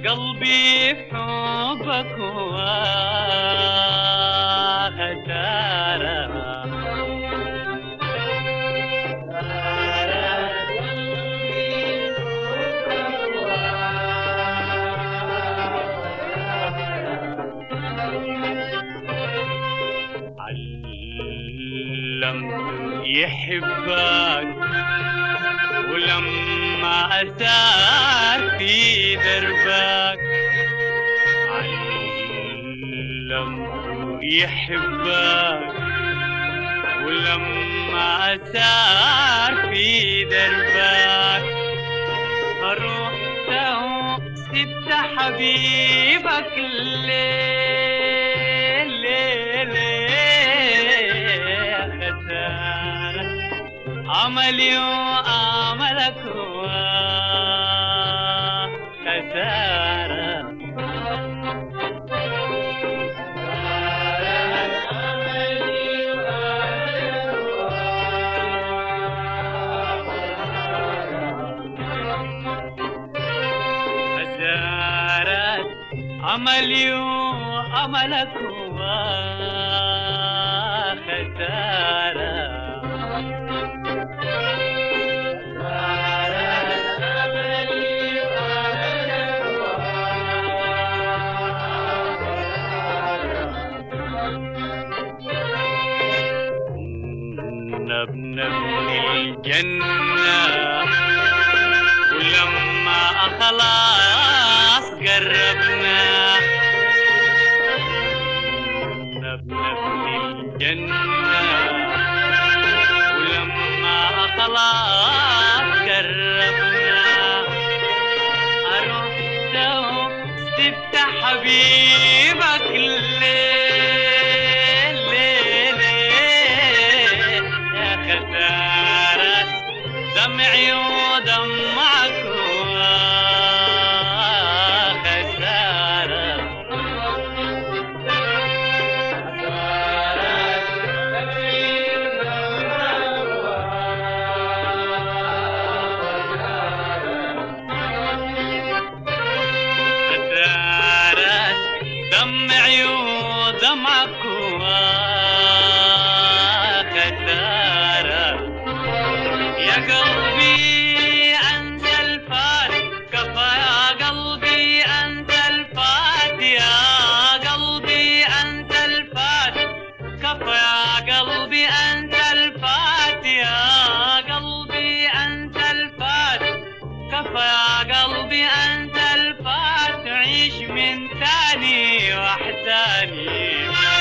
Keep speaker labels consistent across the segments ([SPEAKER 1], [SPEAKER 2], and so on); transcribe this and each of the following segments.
[SPEAKER 1] قلبي في حبك وخسارة علمت يحبك ولما أسار في دربك علمت يحبك ولما أسار في دربك رحت سبت حبيبك الليل ليل يا خسارة عملي وعملك هو خسارة خسارة عملي وعملك هو خسارة نبنى من الجنة ولما خلاص قربنا نبنى من الجنة ولما خلاص قربنا رحت سبت حبيبك الليل ليل يا خسارة دمعي ودمعك هو خسارة خسارة دمعي ودمعك هو خسارة يا قلبي أنت الفات كفى يا قلبي أنت الفات يا قلبي أنت الفات كفى يا قلبي أنت الفات يا قلبي أنت الفات كفى يا قلبي أنت الفات عيش من تاني وحداني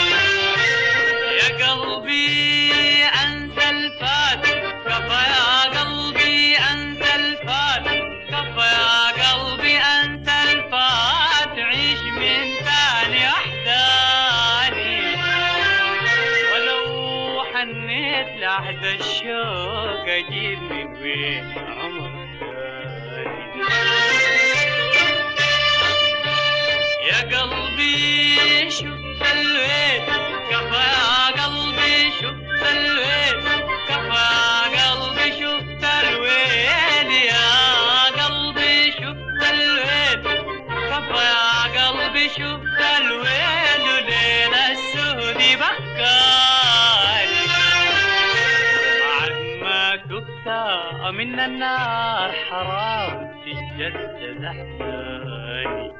[SPEAKER 1] يا قلبي أنت الفات كفى يا قلبي أنت الفات كفى يا قلبي أنت الفات عيش من تاني وحداني ولو حنيت لحد الشوق أجيب من وين عمر يا قلبي شفت الويل كفى يا قلبي شفت الويل كفى يا قلبي شفت الويل يا قلبي شفت الويل كفى يا قلبي شفت الويل وليل السهد بكاني بعد ما تبت من النار حرام تتجدد احزاني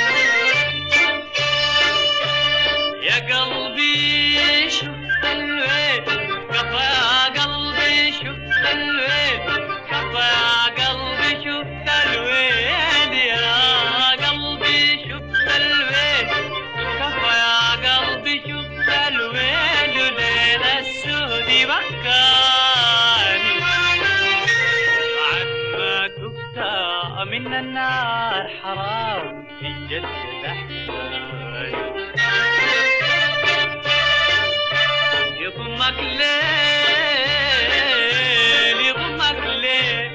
[SPEAKER 1] يا قلبي شفت الويل كفى يا قلبي شفت الويل كفى يا قلبي شفت الويل يا قلبي شفت الويل كفى يا قلبي شفت الويل ليل السهد بكاني بعد ما كنت من النار حرام تجدد احزاني يضمك ليل يضمك ليل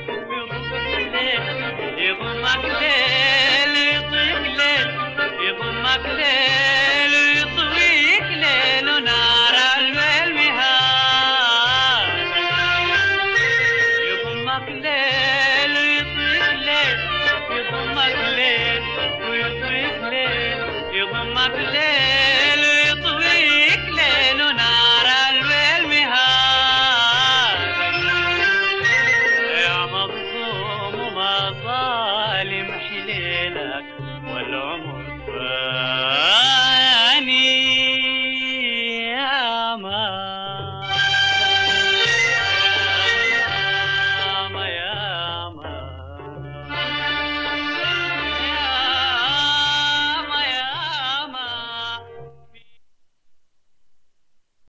[SPEAKER 1] يضمك ليل يضمك ليل يضمك ليل يضمك ليل يطويك ليل ونار الليل مهان يضمك ليل ويطويك ليل يضمك ليل ما بديت